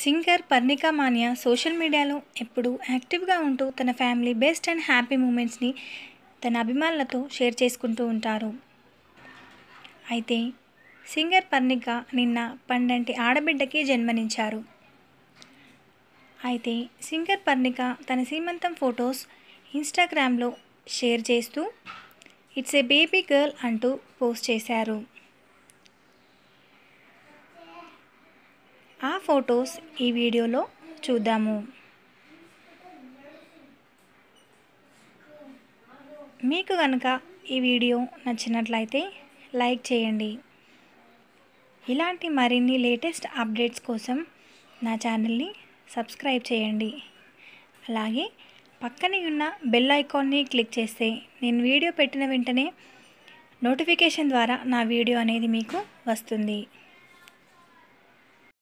singer Parnika మాన్యా social మీడియాలో ఎప్పుడూ యాక్టివ్గా ఉంటూ తన ఫ్యామిలీ బెస్ట్ అండ్ హ్యాపీ మూమెంట్స్ని తన అభిమానులతో షేర్ చేసుకుంటూ ఉంటారు అయితే సింగర్ పర్ణిక నిన్న పండంటి ఆడబిడ్డకి జన్మనించారు అయితే సింగర్ పర్ణిక తన సీమంతం ఫొటోస్ ఇన్స్టాగ్రామ్లో షేర్ చేస్తూ ఇట్స్ ఏ బేబీ గర్ల్ అంటూ పోస్ట్ చేశారు ఆ ఫొటోస్ ఈ వీడియోలో చూద్దాము మీకు కనుక ఈ వీడియో నచ్చినట్లయితే లైక్ చేయండి ఇలాంటి మరిన్ని లేటెస్ట్ అప్డేట్స్ కోసం నా ఛానల్ని సబ్స్క్రైబ్ చేయండి అలాగే పక్కనే ఉన్న బెల్ ఐకాన్ని క్లిక్ చేస్తే నేను వీడియో పెట్టిన వెంటనే నోటిఫికేషన్ ద్వారా నా వీడియో అనేది మీకు వస్తుంది